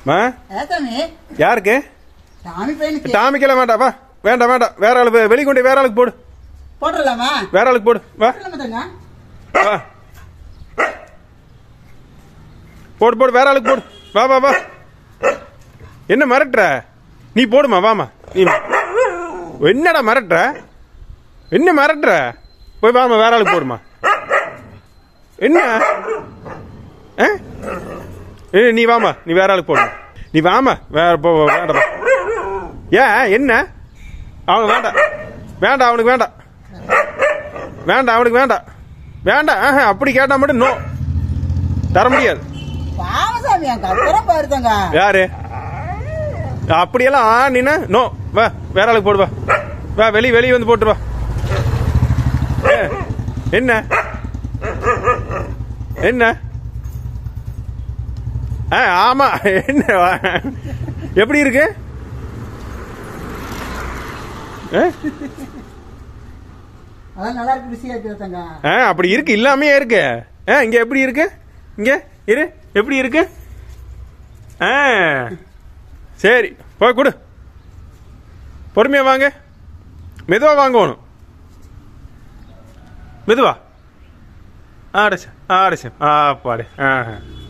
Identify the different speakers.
Speaker 1: மா
Speaker 2: ஏத்தாமி
Speaker 1: யாருக்கு
Speaker 2: சாமி பையனுக்கு
Speaker 1: டாமிக்கெல்லாம் வேண்டாம் வா வேண்டாம் வேண்டாம் வேற ஆளு வெ- வெளி கொண்டு வேற ஆளுக்கு போடு
Speaker 2: போட்டுடலாமா
Speaker 1: வேற ஆளுக்கு போடு வா
Speaker 2: போட்டுடலாமா தங்க
Speaker 1: வா போடு போடு வேற ஆளுக்கு போடு வா வா வா என்ன மிரட்டுற நீ போடுமா வாமா நீ வா. என்னடா மிரட்டுற என்ன மிரட்டுற போய் வாமா வேற ஆளுக்கு போடுமா என்ன ஆ? ஏய், நீ வாமா நீ வேற ஆளுக்கு போடுமா நீ வாமா வேற போ வேண்டாம் ஏன் என்ன அவன் வேண்டாம் வேண்டாம் அவனுக்கு வேண்டாம் வேண்டாம் அவனுக்கு வேண்டாம் வேண்டாம் ஆஹா, அப்படி கேட்டா மட்டும் நோ தர முடியாது
Speaker 2: பாவசாமி என் கத்துறம் பாருத்தங்க
Speaker 1: யாரு அப்படியெல்லாம் ஆ நீனா நோ வா வேற ஆளுக்கு போடு வா வா வெளிய வெளிய வந்து போட்டு வா ஏ, என்ன என்ன ஆ ஆமா என்ன வா. எப்படி இருக்கு ஆ?
Speaker 2: அதான் நல்லா இருக்கு ருசியா இருக்குது தங்க
Speaker 1: ஆ அப்படி இருக்கு இல்லாமையே இருக்கு ஆ இங்க எப்படி இருக்கு இங்க இரு எப்படி இருக்கு ஆ சரி போய் கொடு பொறுமையா வாங்க மெதுவா வாங்கணும் மெதுவா ஆடச்சு ஆடச்சு ஆ பாடு ஆ